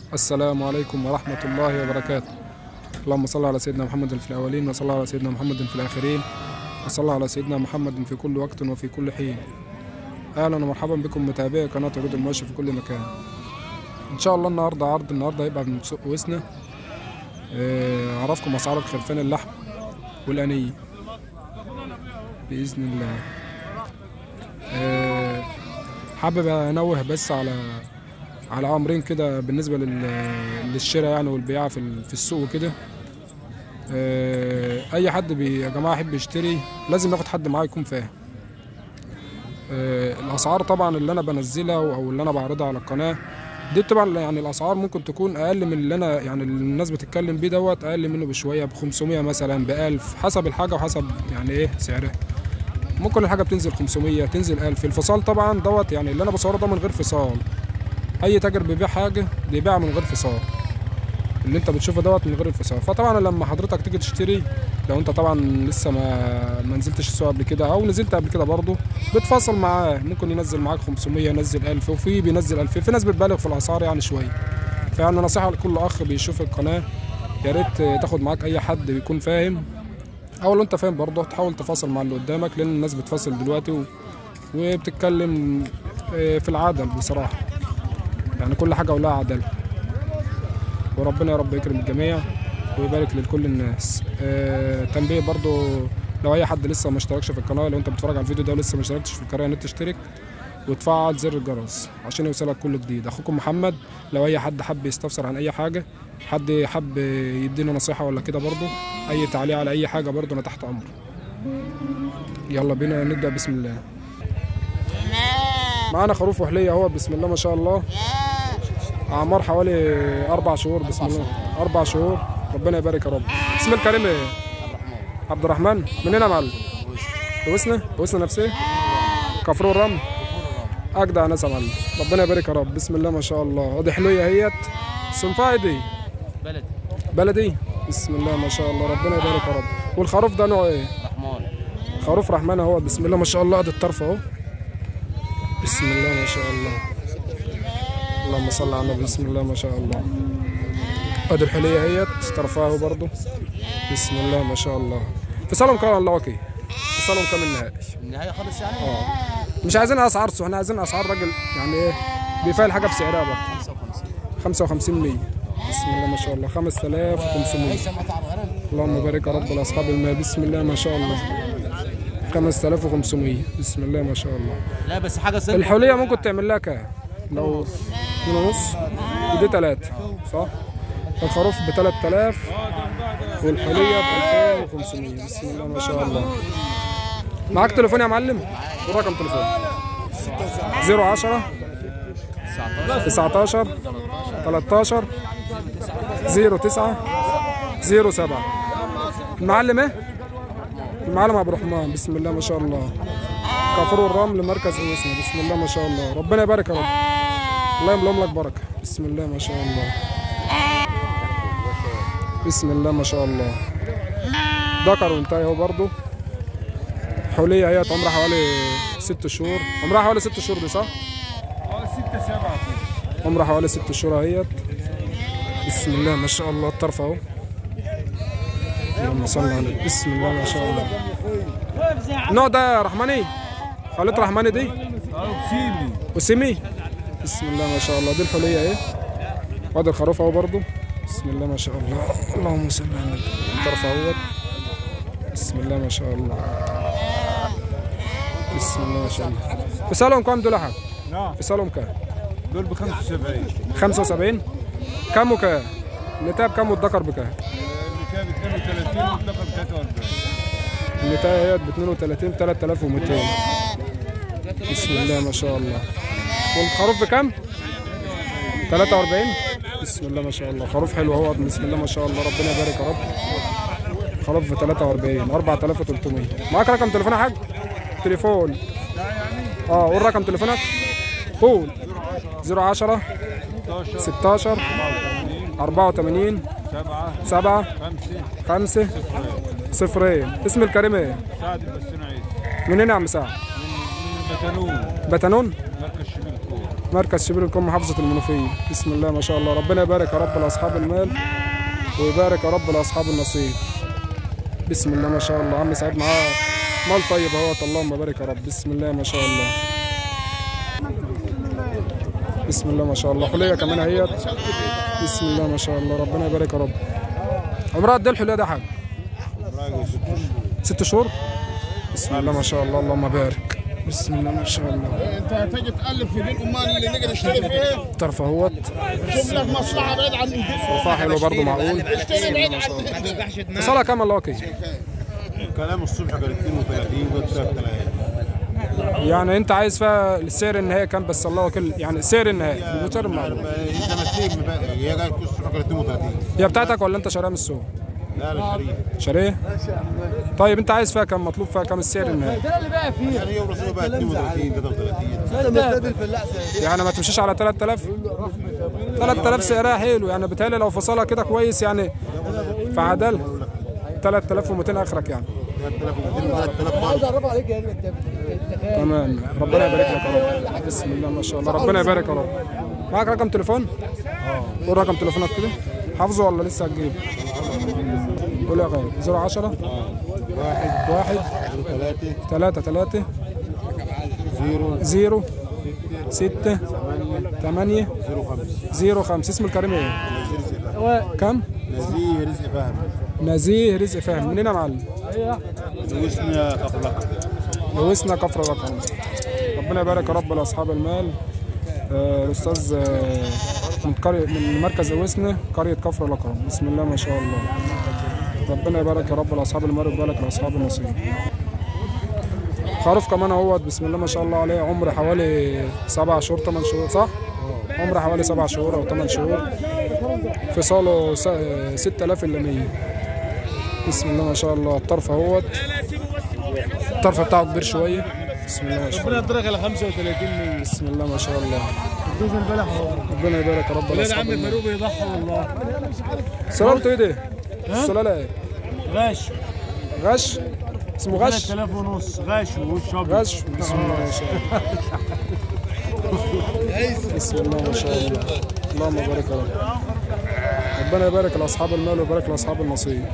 السلام عليكم ورحمة الله وبركاته اللهم صل على سيدنا محمد في الأولين وصل على سيدنا محمد في الآخرين وصل على سيدنا محمد في كل وقت وفي كل حين أهلا ومرحبا بكم متابعي قناة عروض المواشي في كل مكان إن شاء الله النهاردة عرض النهاردة هيبقى من سوق وسنة آه، أعرفكم أسعار الخرفان اللحم والأنية بإذن الله آه، حابب أنوه بس على على امرين كده بالنسبه لل- للشراء يعني والبيع في ال- في السوق وكده آه، اي حد بي يا جماعه يحب يشتري لازم ياخد حد معاه يكون فاهم آه، الاسعار طبعا اللي انا بنزلها او اللي انا بعرضها على القناه دي طبعا يعني الاسعار ممكن تكون اقل من اللي انا يعني اللي الناس بتتكلم بيه دوت اقل منه بشويه ب 500 مثلا ب 1000 حسب الحاجه وحسب يعني ايه سعرها ممكن الحاجه بتنزل 500 تنزل 1000 الفصال طبعا دوت يعني اللي انا بصوره ده من غير فصال اي تاجر بيبيع حاجه بيبيعها من غير فصال اللي انت بتشوفه دوت من غير الفصال فطبعا لما حضرتك تيجي تشتري لو انت طبعا لسه ما ما نزلتش السوق قبل كده او نزلت قبل كده برضه بتفاصل معاه ممكن ينزل معاك 500 ينزل 1000 وفي بينزل 2000 في ناس بتبالغ في الاسعار يعني شويه فيعني نصيحه لكل اخ بيشوف القناه يا ريت تاخد معاك اي حد بيكون فاهم او لو انت فاهم برضه تحاول تفاصل مع اللي قدامك لان الناس بتفاصل دلوقتي و... وبتتكلم اه، في العدل بصراحه يعني كل حاجة ولها عدل وربنا يا رب يكرم الجميع ويبارك لكل الناس آه تنبيه برضو لو اي حد لسه ما اشتركش في القناه لو انت بتتفرج على الفيديو ده ولسه ما اشتركتش في القناه يا ريت تشترك وتفعل زر الجرس عشان يوصلك كل جديد اخوكم محمد لو اي حد حب يستفسر عن اي حاجه حد حب يدينا نصيحه ولا كده برضو اي تعليق على اي حاجه برضو انا تحت امره يلا بينا نبدا بسم الله معانا خروف وحليه اهو بسم الله ما شاء الله اعمار حوالي اربع شهور بسم الله اربع شهور ربنا يبارك يا رب اسم الكريم ايه عبد الرحمن منين يا معلم وسنة وسنة نفسيه كفر الرمل اجدع ناس يا معلم ربنا يبارك يا رب بسم الله ما شاء الله ادي حلويه اهيت صنفها دي بلدي بلدي بسم الله ما شاء الله ربنا يبارك يا رب والخروف ده نوعه ايه رحمن خروف رحمن اهو بسم الله ما شاء الله ادي الطرف اهو بسم الله ما شاء الله اللهم صل على النبي بسم الله ما شاء الله ادي الحليه اهيت طرفها اهو برضه بسم الله ما شاء الله فصلهم كام الله وكيل فصلهم كام النهائي النهايه خالص يعني اه مش عايزين اسعار سوق احنا عايزين اسعار راجل يعني ايه بيفعل حاجه بسعرها برضه 55 55 100 بسم الله ما شاء الله 5500 ليس متعب غنم اللهم بارك يا رب لاصحاب المال بسم الله ما شاء الله 5500 بسم الله ما شاء الله لا بس حاجه صدق الحوليه ممكن تعمل لها كام؟ لو اتنين ونص ودي تلاتة صح؟ الخروف ب 3000 والحوليه ب 2500 بسم الله ما شاء الله معاك تليفون يا معلم؟ ورقم تليفون 010 19 13 09 07 المعلم ايه؟ المعلم عبد الرحمن بسم الله ما شاء الله كفر الرمل مركز الوسنة بسم الله ما شاء الله ربنا يبارك يا رب الله يملهم لك بركة بسم الله ما شاء الله بسم الله ما شاء الله ذكر وانتهى اهو برضه حولية اهيت عمرها حوالي ست شهور عمرها حوالي ست شهور دي صح؟ ستة سبعة كده عمرها حوالي ست شهور اهيت بسم الله ما شاء الله الطرف اهو اللهم صل على النبي. بسم الله ما شاء الله النوع ده رحماني خليط رحماني دي سيمي وسمي بسم الله ما شاء الله دي الحليه اهي وادي الخروف اهو برضه بسم الله ما شاء الله اللهم صل على النبي الطرف اهوت بسم الله ما شاء الله بسم الله ما شاء الله فصالهم كام دول يا حاج؟ نعم فصالهم كام؟ دول ب 75 75 كام وكام؟ النتاية بكام والذكر بكام؟ اللي كان ب 32 والدقة ب 43 النتاية هي ب 32 3200 بسم الله ما شاء الله والخروف بكام؟ 43 بسم الله ما شاء الله خروف حلو اهو بسم الله ما شاء الله ربنا يبارك يا رب خروف ب 43 4300 معاك رقم تليفون يا حاج؟ تليفون اه قول رقم تليفونك قول 010 16 16 84 7 7 5 5 صفرين اسم الكريم ايه؟ سعد البستون عيسى منين يا عم سعد؟ من بتنون بتنون؟ مركز شبيل الكورة مركز شبير الكم محافظة المنوفية بسم الله ما شاء الله ربنا يبارك يا رب لأصحاب المال ويبارك يا رب لأصحاب النصيب بسم الله ما شاء الله عم سعيد معاه مال طيب اهوت اللهم بارك يا رب بسم الله ما شاء الله بسم الله ما شاء الله حلية كمان اهيت بسم الله ما شاء الله ربنا يبارك يا رب عمرها قد ايه الحلية ده يا حاج؟ راجل ست شهور ست شهور بسم الله ما شاء الله اللهم بارك بسم الله ما شاء الله انت هتيجي تالف في دي الامال اللي نقدر نشتري فيه طرف اهوت شوف لك مصلحه بعيد عن رفاه حلو برضه معقول اشتري بعيد عن صلاة كام الله وكيل كلام الصبح كان 32 وقت 3000 يعني انت عايز فيها السعر النهائي كام بس الله وكيل يعني سعر النهائي بسعر معقول انت ما تيجي بقى هي قالت الصبح كان 32 هي بتاعتك ولا انت شاريها من السوق؟ لا لا شريف شاريه؟ طيب انت عايز فيها كام مطلوب فيها كام السعر النهائي؟ يعني يوم رسول بقى 32 33 يعني ما تمشيش على 3000 3000 سعرها حلو يعني بتهيألي لو فصلها كده كويس يعني في عدل 3200 اخرك يعني 3200 تمام ربنا يبارك لك يا رب بسم الله ما شاء الله ربنا يبارك يا رب معاك رقم تليفون؟ اه قول رقم تليفونك كده حافظه ولا لسه هتجيب؟ قول يا غالي 010 واحد واحد ثلاثة ثلاثة ثلاثة زيرو زيرو ستة ثمانية زيرو خمسة زيرو خمسة اسم الكريم ايه؟ كم؟ نزيه رزق فهمي نزيه رزق فهم منين يا معلم؟ واسمي أخلاق لوسنا كفر رقم ربنا يبارك يا رب لاصحاب المال آه، الاستاذ آه، من قرية من مركز وسنة قرية كفر الأكرم بسم الله ما شاء الله ربنا يبارك يا رب لاصحاب المال ويبارك لاصحاب النصيب خروف كمان اهوت بسم الله ما شاء الله عليه عمر حوالي سبع شهور ثمان شهور صح؟ عمر حوالي سبع شهور او ثمان شهور فصاله س- 6000 الا 100 بسم الله ما شاء الله الطرف اهوت الطرف بتاعه كبير شويه بسم الله ما شاء الله يدرك على 35 بسم الله ما شاء الله دوز البلح ربنا يبارك يا رب ولاد لأصحاب عم المال. فاروق يضحى والله سلامته ايه ده؟ السلالة ايه؟ غاش غش اسمه غش 3000 ونص غاش ووش ابيض غش بسم الله ما شاء الله بسم الله ما شاء الله اللهم بارك يا رب ربنا يبارك لاصحاب المال ويبارك لاصحاب النصيب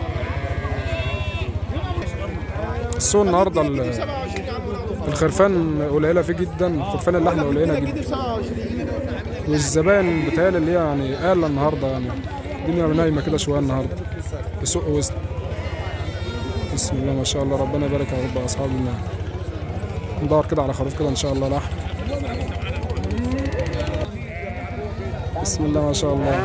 السوق النهارده ال- الخرفان قليله فيه جدا خرفان اللحمه قليله جدا والزبائن بتهيألي اللي هي يعني قالة النهارده يعني الدنيا نايمه كده شويه النهارده في سوق وسط بسم الله ما شاء الله ربنا يبارك يا رب اصحاب المال ندور كده على خروف كده ان شاء الله لحم بسم الله ما شاء الله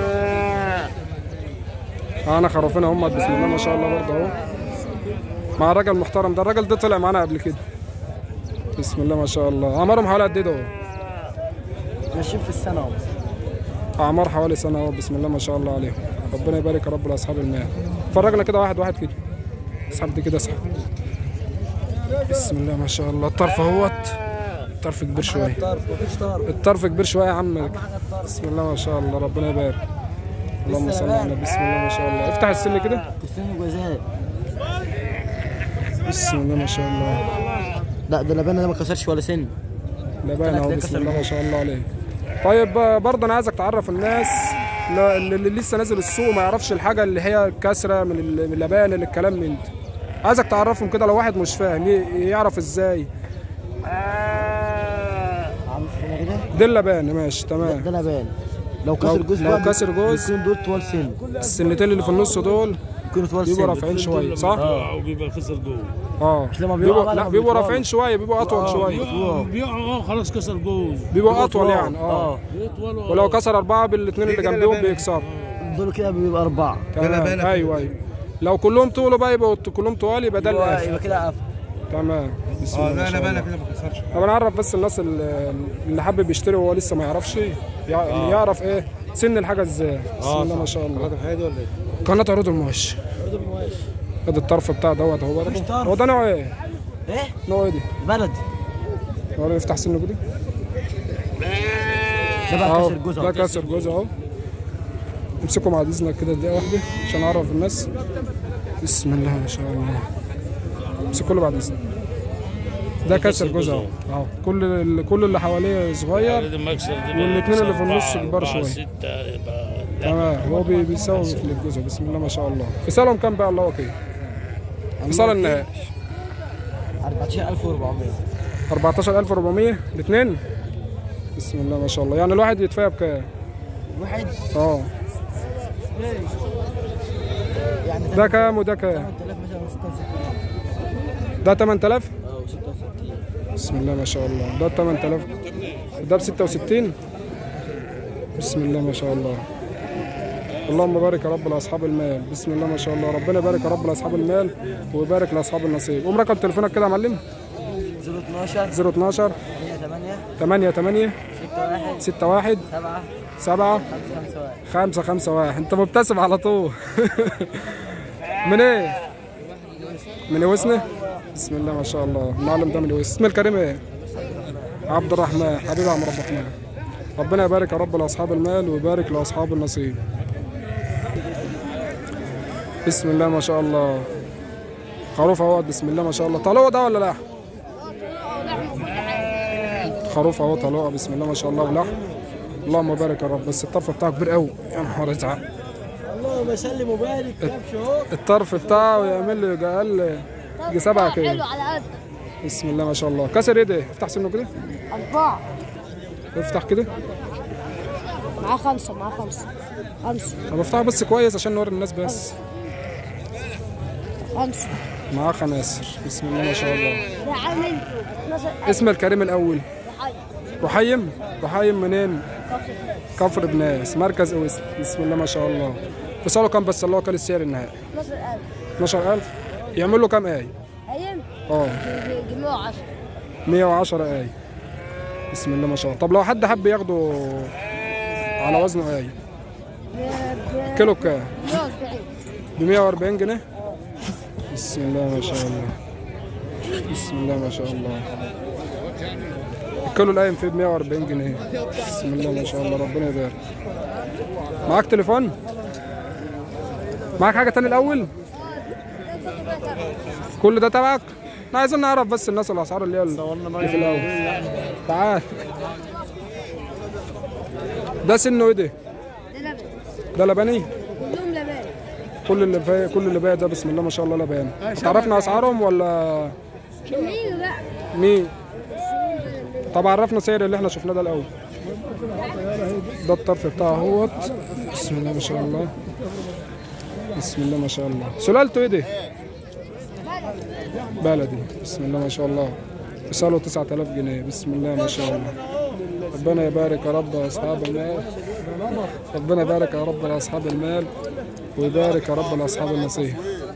انا خروفين هم بسم الله ما شاء الله برضه اهو مع الراجل المحترم ده الراجل ده طلع معانا قبل كده بسم الله ما شاء الله اعمارهم حوالي قد ايه ده ماشيين في السنه اهو اعمار حوالي سنه اهو بسم الله ما شاء الله عليهم ربنا يبارك يا رب لاصحاب المال فرجنا كده واحد واحد كده اسحب دي كده اسحب بسم الله ما شاء الله الطرف اهوت الطرف كبير شويه طرف مفيش طرف الطرف كبير شويه يا عم بسم الله ما شاء الله ربنا يبارك اللهم صل على النبي بسم الله ما شاء الله افتح السن كده تستنى جوازات بسم الله ما شاء الله لا ده لبانه ده ما كسرش ولا سن لبان اهو بسم الله ما شاء الله عليه طيب آه، برضه انا عايزك تعرف الناس لا- اللي اللي لسه نازل السوق ما يعرفش الحاجه اللي هي كسره من ال- من اللبان اللي الكلام من ده عايزك تعرفهم كده لو واحد مش فاهم ي- يعرف ازاي عم السنه كده دي اللبان ماشي تمام ده لبان لو كسر جوز لو بقى كسر جوز بيكون دول طوال سن السنتين اللي في النص دول بيكونوا طوال سن بيبقوا رافعين شويه صح؟ اه وبيبقى خسر جوه اه لما بيقعوا بيبقوا بقى لا لما بيبقوا بيطولوا. رافعين شويه بيبقوا اطول شويه بيقعوا اه خلاص كسر جوز بيبقوا اطول طوال. يعني اه بيطولوا ولو كسر اربعه بالاثنين اللي جنبهم بيكسروا دول كده بيبقى اربعه تمام ايوه ايوه لو كلهم طولوا بقى يبقوا كلهم طوال يبقى ده يبقى القافل يبقى كده قفل تمام بسم الله ما لا شاء لا الله. بالك كده ما كسرش طب انا اعرف بس الناس اللي اللي حابب يشتري وهو لسه ما يعرفش يع- يعرف ايه سن الحاجه ازاي بسم الله ما شاء الله الحاجه دي ولا ايه؟ قناه عروض الموش ادي الطرف بتاع دوت اهو برضه طرف. هو ده نوع ايه؟ ايه نوع ايه دي؟ بلدي هو ده يفتح سنه كده ده بقى اهو كسر جوز ده اهو كسر جوز اهو امسكوا مع اذنك كده دقيقه واحده عشان اعرف الناس بسم الله ما شاء الله امسكوا له بعد اذنك ده كسر جزء اهو اهو كل ال- كل اللي حواليه صغير المكسر دي والاتنين اللي في النص أربعة- كبار أربعة، شوية. ستة يبقى لا. تمام هو بي- بيساوي في الجزء بسم الله ما شاء الله فصالهم كام بقى الله وكيل فصال النهائي 14400 14400 الاثنين بسم الله ما شاء الله يعني الواحد يتفاهم بكام واحد اه يعني ده كام وده كام 8000 مثلا 66 ده 8000 اه 66 بسم الله ما شاء الله ده 8000 ده ب 66 بسم الله ما شاء الله اللهم بارك يا رب لاصحاب المال بسم الله ما شاء الله ربنا يبارك يا رب لاصحاب المال ويبارك لاصحاب النصيب قوم رقم تليفونك كده يا معلم 012 012 8 8 8 61 6 1 7 7 5 5 1 خمسة خمسة واحد انت مبتسم على طول من ايه؟ من وسنة؟ بسم الله ما شاء الله المعلم ده من وسنة اسم الكريم ايه؟ عبد الرحمن حبيبي عم رب الرحمن ربنا يبارك يا رب لاصحاب المال ويبارك لاصحاب النصيب بسم الله ما شاء الله خروف اهوت بسم الله ما شاء الله طلوع ده ولا لحم؟ خروف اهو طلوع بسم الله ما شاء الله ولحم اللهم بارك يا رب بس الطرف بتاعه كبير قوي يا نهار ازعل اللهم سلم وبارك كبش اهو الطرف بتاعه يعمل لي يجي اقل يجي سبعة كده حلو على قد بسم الله ما شاء الله كسر ايه ده افتح سنه كده أربعة افتح كده معاه خمسة معاه خمسة خمسة طب افتحه بس كويس عشان نوري الناس بس خمسة معاه خناصر بسم الله ما شاء الله ده عامل 12 اسم الكريم الاول حي رحيم رحيم منين كفر كفر بناس مركز اويس بسم الله ما شاء الله فصاله كام بس الله كان السعر النهائي 12000 12000 يعمل له كام ايه أيام اه جميع 10 110 ايه بسم الله ما شاء الله طب لو حد حب ياخده على وزنه ايه كيلو بكام 140 ب 140 جنيه بسم الله ما شاء الله بسم الله ما شاء الله الكيلو القايم فيه ب 140 جنيه بسم الله ما شاء الله ربنا يبارك معاك تليفون معاك حاجه تاني الاول كل ده تبعك احنا عايزين نعرف بس الناس الاسعار اللي هي اللي في الاول تعال ده سنه ايه ده ده لبن ده لبني كلهم لبن كل اللي فا... كل اللي باقي ده بسم الله ما شاء الله لبان تعرفنا اسعارهم ولا مين بقى مين طب عرفنا سعر اللي احنا شفناه ده الاول ده الطرف بتاعه اهوت بسم الله ما شاء الله بسم الله ما شاء الله سلالته ايه دي بلدي بسم الله ما شاء الله يسألوا 9000 جنيه بسم الله ما شاء الله ربنا يبارك يا رب لاصحاب المال ربنا يبارك يا رب لاصحاب المال ويبارك يا رب لاصحاب النصيحه